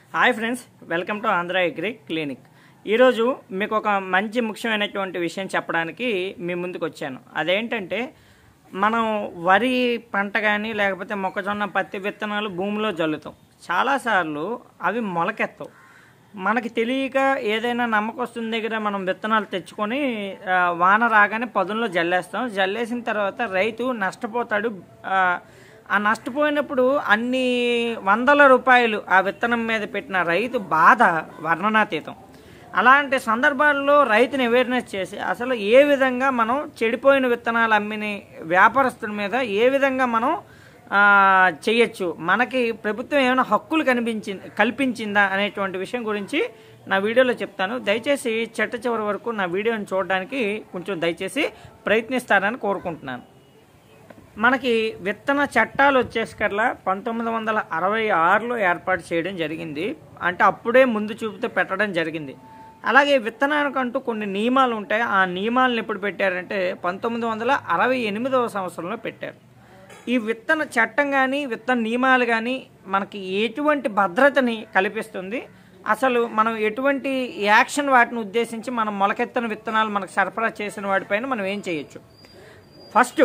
hi friends welcome to Andhra agri clinic ఈరోజు మీకు ఒక మంచి ముఖ్యమైనటువంటి విషయం చెప్పడానికి మీ ముందుకు వచ్చాను అదేంటంటే మనం వరి పంట కానీ లేకపోతే మొక్కజొన్న పత్తి విత్తనాలు భూమిలో జల్లుతాం చాలాసార్లు అవి మొలకెత్తవు మనకి తెలియక ఏదైనా నమ్మకస్తున్న దగ్గర మనం విత్తనాలు తెచ్చుకొని ఆ, వాన రాగానే పదుల్లో జల్లేస్తాం జల్లేసిన తర్వాత రైతు నష్టపోతాడు ఆ, ఆ నష్టపోయినప్పుడు అన్ని వందల రూపాయలు ఆ విత్తనం మీద పెట్టిన రైతు బాధ వర్ణనాతీతం అలాంటి సందర్భాల్లో రైతుని అవేర్నెస్ చేసి అసలు ఏ విధంగా మనం చెడిపోయిన విత్తనాలు అమ్మిన వ్యాపారస్తుల మీద ఏ విధంగా మనం ఆ, చెయ్యొచ్చు మనకి ప్రభుత్వం ఏమైనా హక్కులు కనిపించి కల్పించిందా అనేటువంటి విషయం గురించి నా వీడియోలో చెప్తాను దయచేసి చెట్ట చివరి వరకు నా వీడియోని చూడడానికి కొంచెం దయచేసి ప్రయత్నిస్తారని కోరుకుంటున్నాను మనకి విత్తన చట్టాలు వచ్చేసకల్లా పంతొమ్మిది వందల అరవై ఆరులో ఏర్పాటు చేయడం జరిగింది అంటే అప్పుడే ముందు చూపుతో పెట్టడం జరిగింది అలాగే విత్తనానికంటూ కొన్ని నియమాలు ఉంటాయి ఆ నియమాలను ఎప్పుడు పెట్టారంటే పంతొమ్మిది వందల అరవై ఎనిమిదవ సంవత్సరంలో పెట్టారు ఈ విత్తన చట్టం కానీ విత్తన నియమాలు కానీ మనకి ఎటువంటి భద్రతని కల్పిస్తుంది అసలు మనం ఎటువంటి యాక్షన్ వాటిని ఉద్దేశించి మనం మొలకెత్తన విత్తనాలు మనకు సరఫరా చేసిన వాటిపైన మనం ఏం చేయొచ్చు ఫస్ట్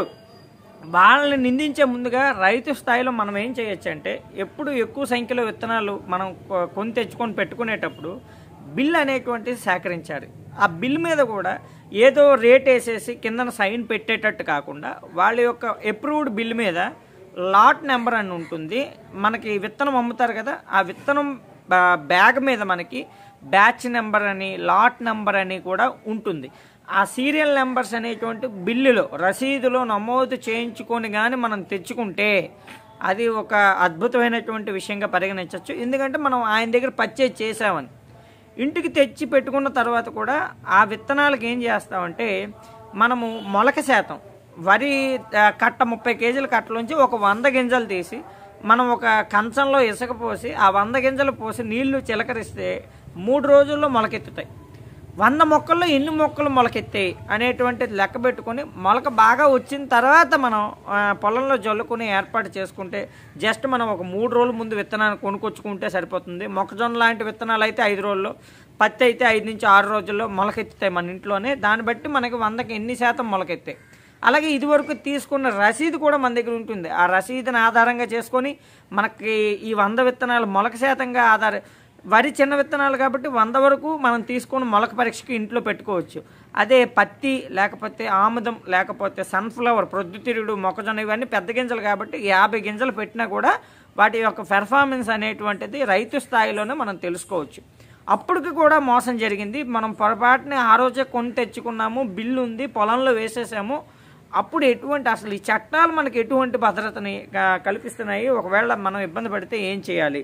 వాళ్ళని నిందించే ముందుగా రైతు స్థాయిలో మనం ఏం చేయొచ్చు అంటే ఎప్పుడు ఎక్కువ సంఖ్యలో విత్తనాలు మనం కొ- కొని తెచ్చుకొని పెట్టుకునేటప్పుడు బిల్ అనేటువంటిది సేకరించాలి ఆ బిల్ మీద కూడా ఏదో రేట్ వేసేసి కిందన సైన్ పెట్టేటట్టు కాకుండా వాళ్ళ యొక్క అప్రూవ్డ్ బిల్ మీద లాట్ నెంబర్ అని ఉంటుంది మనకి విత్తనం అమ్ముతారు కదా ఆ విత్తనం బా- బ్యాగ్ మీద మనకి బ్యాచ్ నెంబర్ అని లాట్ నెంబర్ అని కూడా ఉంటుంది ఆ సీరియల్ నెంబర్స్ అనేటువంటి బిల్లులో రసీదులో నమోదు చేయించుకొని కానీ మనం తెచ్చుకుంటే అది ఒక అద్భుతమైనటువంటి విషయంగా పరిగణించవచ్చు ఎందుకంటే మనం ఆయన దగ్గర పర్చేజ్ చేసామని ఇంటికి తెచ్చి పెట్టుకున్న తర్వాత కూడా ఆ విత్తనాలకు ఏం చేస్తామంటే మనము మొలక శాతం వరి ఆ, కట్ట ముప్పై కేజీల కట్టలోంచి ఒక వంద గింజలు తీసి మనం ఒక కంచంలో ఇసుక పోసి ఆ వంద గింజలు పోసి నీళ్లు చిలకరిస్తే మూడు రోజుల్లో మొలకెత్తుతాయి వంద మొక్కల్లో ఎన్ని మొక్కలు మొలకెత్తాయి అనేటువంటిది లెక్క పెట్టుకొని మొలక బాగా వచ్చిన తర్వాత మనం ఆ, పొలంలో జల్లుకుని ఏర్పాటు చేసుకుంటే జస్ట్ మనం ఒక మూడు రోజుల ముందు విత్తనాన్ని కొనుక్కొచ్చుకుంటే సరిపోతుంది మొక్కజొన్న లాంటి విత్తనాలు అయితే ఐదు రోజుల్లో పత్తి అయితే ఐదు నుంచి ఆరు రోజుల్లో మొలకెత్తుతాయి మన ఇంట్లోనే దాన్ని బట్టి మనకి వందకి ఎన్ని శాతం మొలకెత్తాయి అలాగే ఇదివరకు తీసుకున్న రసీదు కూడా మన దగ్గర ఉంటుంది ఆ రసీదుని ఆధారంగా చేసుకొని మనకి ఈ వంద విత్తనాలు మొలక శాతంగా ఆధార వరి చిన్న విత్తనాలు కాబట్టి వంద వరకు మనం తీసుకొని మొలక పరీక్షకి ఇంట్లో పెట్టుకోవచ్చు అదే పత్తి లేకపోతే ఆముదం లేకపోతే సన్ఫ్లవర్ ప్రొద్దుతిరుగుడు మొక్కజొన్న ఇవన్నీ పెద్ద గింజలు కాబట్టి యాభై గింజలు పెట్టినా కూడా వాటి యొక్క పెర్ఫార్మెన్స్ అనేటువంటిది రైతు స్థాయిలోనే మనం తెలుసుకోవచ్చు అప్పటికి కూడా మోసం జరిగింది మనం పొరపాటుని ఆ రోజే కొని తెచ్చుకున్నాము బిల్లు ఉంది పొలంలో వేసేసాము అప్పుడు ఎటువంటి అసలు ఈ చట్టాలు మనకి ఎటువంటి భద్రతని క- కల్పిస్తున్నాయి ఒకవేళ మనం ఇబ్బంది పడితే ఏం చేయాలి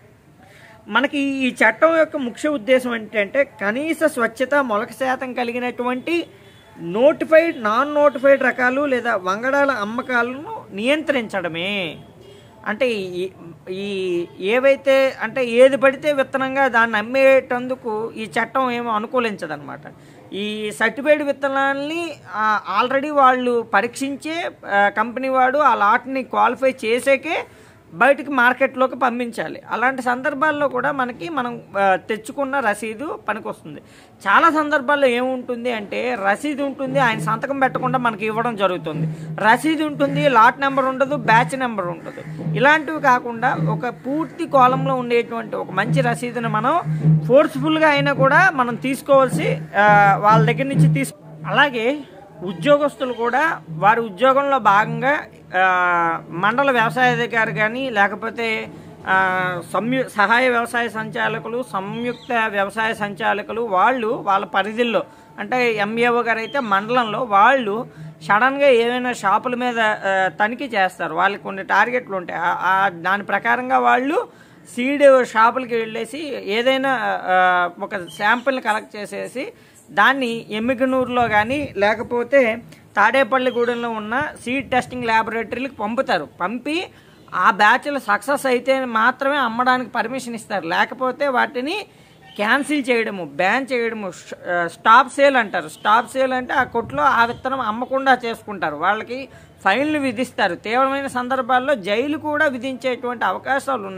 మనకి ఈ చట్టం యొక్క ముఖ్య ఉద్దేశం ఏంటంటే కనీస స్వచ్ఛత మొలక శాతం కలిగినటువంటి నోటిఫైడ్ నాన్ నోటిఫైడ్ రకాలు లేదా వంగడాల అమ్మకాలను నియంత్రించడమే అంటే ఈ ఈ ఏవైతే అంటే ఏది పడితే విత్తనంగా దాన్ని అమ్మేటందుకు ఈ చట్టం ఏమో అనుకూలించదనమాట ఈ సర్టిఫైడ్ విత్తనాల్ని ఆ, ఆల్రెడీ వాళ్ళు పరీక్షించే ఆ, కంపెనీ వాడు ఆ లాట్ని క్వాలిఫై చేసేకే బయటికి మార్కెట్లోకి పంపించాలి అలాంటి సందర్భాల్లో కూడా మనకి మనం ఆ, తెచ్చుకున్న రసీదు పనికొస్తుంది చాలా సందర్భాల్లో ఏముంటుంది అంటే రసీదు ఉంటుంది ఆయన సంతకం పెట్టకుండా మనకి ఇవ్వడం జరుగుతుంది రసీదు ఉంటుంది లాట్ నెంబర్ ఉండదు బ్యాచ్ నెంబర్ ఉండదు ఇలాంటివి కాకుండా ఒక పూర్తి కోలంలో ఉండేటువంటి ఒక మంచి రసీదుని మనం ఫోర్స్ఫుల్గా అయినా కూడా మనం తీసుకోవాల్సి ఆ, వాళ్ళ దగ్గర నుంచి తీసు అలాగే ఉద్యోగస్తులు కూడా వారి ఉద్యోగంలో భాగంగా ఆ, మండల వ్యవసాయాధికారి కానీ లేకపోతే ఆ, సంయు సహాయ వ్యవసాయ సంచాలకులు సంయుక్త వ్యవసాయ సంచాలకులు వాళ్ళు వాళ్ళ పరిధిల్లో అంటే ఎంఏఓ గారు అయితే మండలంలో వాళ్ళు సడన్గా ఏమైనా షాపుల మీద ఆ, తనిఖీ చేస్తారు వాళ్ళకి కొన్ని టార్గెట్లు ఉంటాయి ఆ- ఆ దాని ప్రకారంగా వాళ్ళు సీడ్ షాపులకి వెళ్ళేసి ఏదైనా ఆ, ఒక శాంపిల్ని కలెక్ట్ చేసేసి దాన్ని ఎమ్మిగనూరులో కానీ లేకపోతే తాడేపల్లిగూడెంలో ఉన్న సీడ్ టెస్టింగ్ ల్యాబొరేటరీలకు పంపుతారు పంపి ఆ బ్యాచ్లు సక్సెస్ అయితే మాత్రమే అమ్మడానికి పర్మిషన్ ఇస్తారు లేకపోతే వాటిని క్యాన్సిల్ చేయడము బ్యాన్ చేయడము ష- ఆ, స్టాప్ సేల్ అంటారు స్టాప్ సేల్ అంటే ఆ కొట్లో ఆ విత్తనం అమ్మకుండా చేసుకుంటారు వాళ్ళకి ఫైన్లు విధిస్తారు తీవ్రమైన సందర్భాల్లో జైలు కూడా విధించేటువంటి అవకాశాలు ఉన్నాయి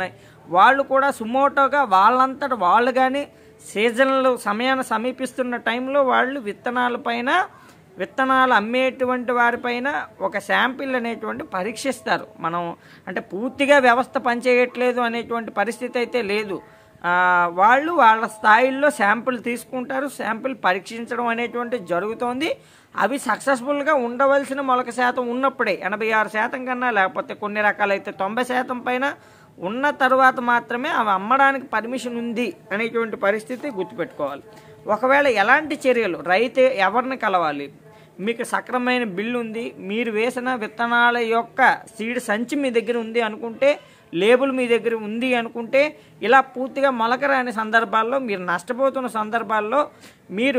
వాళ్ళు కూడా సుమోటోగా వాళ్ళంతట వాళ్ళు కానీ సీజన్లు సమయాన్ని సమీపిస్తున్న టైంలో వాళ్ళు విత్తనాలపైన విత్తనాలు అమ్మేటువంటి వారిపైన ఒక శాంపిల్ అనేటువంటి పరీక్షిస్తారు మనం అంటే పూర్తిగా వ్యవస్థ పనిచేయట్లేదు అనేటువంటి పరిస్థితి అయితే లేదు ఆ, వాళ్ళు వాళ్ళ స్థాయిల్లో శాంపిల్ తీసుకుంటారు శాంపిల్ పరీక్షించడం అనేటువంటి జరుగుతోంది అవి సక్సెస్ఫుల్గా ఉండవలసిన మొలక శాతం ఉన్నప్పుడే ఎనభై ఆరు శాతం కన్నా లేకపోతే కొన్ని రకాలైతే తొంభై శాతం పైన ఉన్న తర్వాత మాత్రమే అవి అమ్మడానికి పర్మిషన్ ఉంది అనేటువంటి పరిస్థితి గుర్తుపెట్టుకోవాలి ఒకవేళ ఎలాంటి చర్యలు రైతు ఎవరిని కలవాలి మీకు సక్రమైన బిల్లు ఉంది మీరు వేసిన విత్తనాల యొక్క సీడ్ సంచి మీ దగ్గర ఉంది అనుకుంటే లేబుల్ మీ దగ్గర ఉంది అనుకుంటే ఇలా పూర్తిగా మొలకరాని సందర్భాల్లో మీరు నష్టపోతున్న సందర్భాల్లో మీరు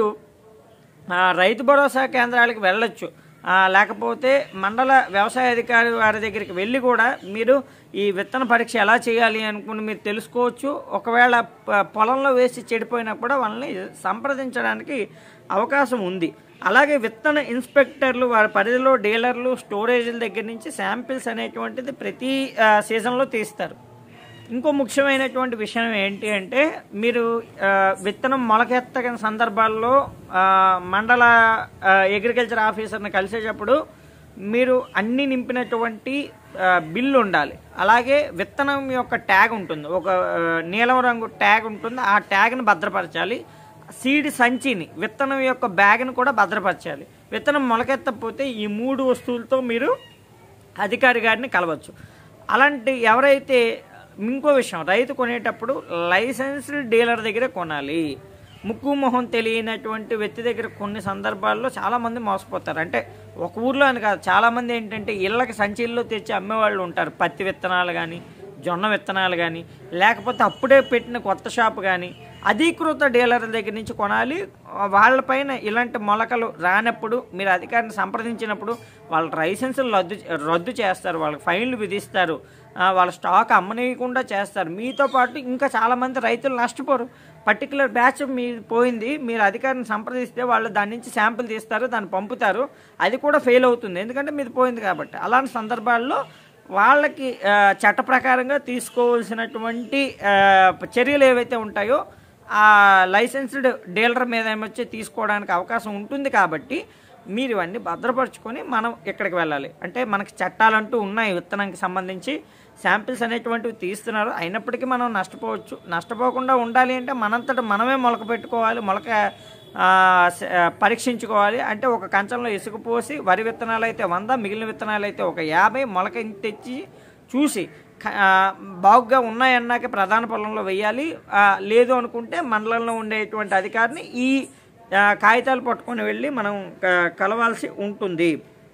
ఆ, రైతు భరోసా కేంద్రాలకు వెళ్ళొచ్చు ఆ, లేకపోతే మండల వ్యవసాయ అధికారి వారి దగ్గరికి వెళ్ళి కూడా మీరు ఈ విత్తన పరీక్ష ఎలా చేయాలి అనుకుని మీరు తెలుసుకోవచ్చు ఒకవేళ ప- పొలంలో వేసి చెడిపోయినా కూడా వాళ్ళని సంప్రదించడానికి అవకాశం ఉంది అలాగే విత్తన ఇన్స్పెక్టర్లు వారి పరిధిలో డీలర్లు స్టోరేజీల దగ్గర నుంచి శాంపిల్స్ అనేటువంటిది ప్రతి ఆ, సీజన్లో తీస్తారు ఇంకో ముఖ్యమైనటువంటి విషయం ఏంటి అంటే మీరు ఆ, విత్తనం మొలకెత్తగిన సందర్భాల్లో ఆ, మండల ఆ, అగ్రికల్చర్ ఆఫీసర్ని కలిసేటప్పుడు మీరు అన్ని నింపినటువంటి ఆ, బిల్లు ఉండాలి అలాగే విత్తనం యొక్క ట్యాగ్ ఉంటుంది ఒక ఆ, నీలం రంగు ట్యాగ్ ఉంటుంది ఆ ట్యాగ్ని భద్రపరచాలి సీడ్ సంచిని విత్తనం యొక్క బ్యాగ్ని కూడా భద్రపరచాలి విత్తనం మొలకెత్తకపోతే ఈ మూడు వస్తువులతో మీరు అధికారి గారిని కలవచ్చు అలాంటి ఎవరైతే ఇంకో విషయం రైతు కొనేటప్పుడు లైసెన్స్డ్ డీలర్ దగ్గర కొనాలి ముక్కు మొహం తెలియనటువంటి వ్యక్తి దగ్గర కొన్ని సందర్భాల్లో చాలామంది మోసపోతారు అంటే ఒక ఊర్లో అని కాదు చాలామంది ఏంటంటే ఇళ్ళకి సంచీల్లో తెచ్చి అమ్మేవాళ్ళు ఉంటారు పత్తి విత్తనాలు కానీ జొన్న విత్తనాలు కానీ లేకపోతే అప్పుడే పెట్టిన కొత్త షాప్ కానీ అధీకృత డీలర్ల దగ్గర నుంచి కొనాలి వాళ్ళపైన ఇలాంటి మొలకలు రానప్పుడు మీరు అధికారిని సంప్రదించినప్పుడు వాళ్ళ లైసెన్సులు రద్దు రద్దు చేస్తారు వాళ్ళకి ఫైన్లు విధిస్తారు ఆ, వాళ్ళ స్టాక్ అమ్మనీయకుండా చేస్తారు మీతో పాటు ఇంకా చాలామంది రైతులు నష్టపోరు పర్టికులర్ బ్యాచ్ మీ పోయింది మీరు అధికారిని సంప్రదిస్తే వాళ్ళు దాని నుంచి శాంపిల్ తీస్తారు దాన్ని పంపుతారు అది కూడా ఫెయిల్ అవుతుంది ఎందుకంటే మీది పోయింది కాబట్టి అలాంటి సందర్భాల్లో వాళ్ళకి ఆ, చట్ట ప్రకారంగా తీసుకోవాల్సినటువంటి ఆ, చర్యలు ఏవైతే ఉంటాయో ఆ లైసెన్స్డ్ డీలర్ మీద ఏమొచ్చి తీసుకోవడానికి అవకాశం ఉంటుంది కాబట్టి మీరు ఇవన్నీ భద్రపరుచుకొని మనం ఇక్కడికి వెళ్ళాలి అంటే మనకి చట్టాలంటూ ఉన్నాయి విత్తనానికి సంబంధించి శాంపిల్స్ అనేటువంటివి తీస్తున్నారు అయినప్పటికీ మనం నష్టపోవచ్చు నష్టపోకుండా ఉండాలి అంటే మనంతట మనమే మొలక పెట్టుకోవాలి మొలక ఆ, స- ఆ, పరీక్షించుకోవాలి అంటే ఒక కంచంలో ఇసుక పోసి వరి విత్తనాలు అయితే వంద మిగిలిన విత్తనాలు అయితే ఒక యాభై మొలక ఇంత తెచ్చి చూసి క- ఆ, బాగుగా ఉన్నాయన్నాక ప్రధాన పొలంలో వెయ్యాలి ఆ, లేదు అనుకుంటే మండలంలో ఉండేటువంటి అధికారిని ఈ ఆ, కాగితాలు పట్టుకొని వెళ్ళి మనం క- కలవాల్సి ఉంటుంది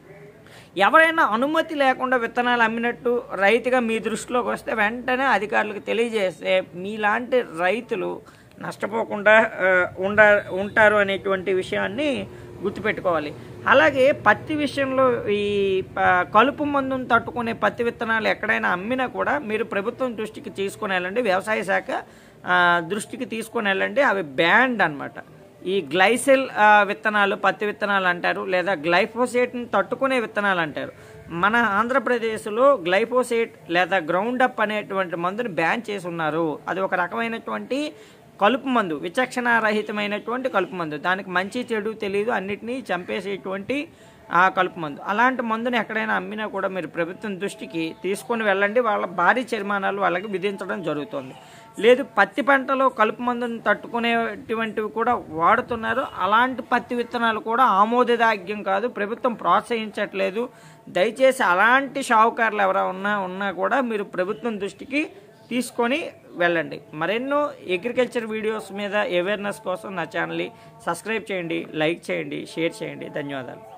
ఎవరైనా అనుమతి లేకుండా విత్తనాలు అమ్మినట్టు రైతుగా మీ దృష్టిలోకి వస్తే వెంటనే అధికారులకు తెలియజేస్తే మీలాంటి రైతులు నష్టపోకుండా ఆ, ఉండ ఉంటారు అనేటువంటి విషయాన్ని గుర్తుపెట్టుకోవాలి అలాగే పత్తి విషయంలో ఈ ప- కలుపు మందును తట్టుకునే పత్తి విత్తనాలు ఎక్కడైనా అమ్మినా కూడా మీరు ప్రభుత్వం దృష్టికి తీసుకొని వెళ్ళండి వ్యవసాయ శాఖ ఆ, దృష్టికి తీసుకొని వెళ్ళండి అవి బ్యాండ్ అన్నమాట ఈ గ్లైసెల్ ఆ, విత్తనాలు పత్తి విత్తనాలు అంటారు లేదా గ్లైఫోసేట్ని తట్టుకునే విత్తనాలు అంటారు మన ఆంధ్రప్రదేశ్లో గ్లైఫోసేట్ లేదా గ్రౌండ్ అప్ అనేటువంటి మందుని బ్యాన్ చేసి ఉన్నారు అది ఒక రకమైనటువంటి కలుపు మందు విచక్షణారహితమైనటువంటి కలుపు మందు దానికి మంచి చెడు తెలియదు అన్నిటినీ చంపేసేటువంటి ఆ కలుపు మందు అలాంటి మందుని ఎక్కడైనా అమ్మినా కూడా మీరు ప్రభుత్వం దృష్టికి తీసుకొని వెళ్ళండి వాళ్ళ భారీ జరిమానాలు వాళ్ళకి విధించడం జరుగుతుంది లేదు పత్తి పంటలో కలుపు మందుని తట్టుకునేటువంటివి కూడా వాడుతున్నారు అలాంటి పత్తి విత్తనాలు కూడా ఆమోదదాగ్యం కాదు ప్రభుత్వం ప్రోత్సహించట్లేదు దయచేసి అలాంటి షావుకారులు ఎవరైనా ఉన్నా ఉన్నా కూడా మీరు ప్రభుత్వం దృష్టికి తీసుకొని వెళ్ళండి మరెన్నో అగ్రికల్చర్ వీడియోస్ మీద అవేర్నెస్ కోసం నా ఛానల్ని సబ్స్క్రైబ్ చేయండి లైక్ చేయండి షేర్ చేయండి ధన్యవాదాలు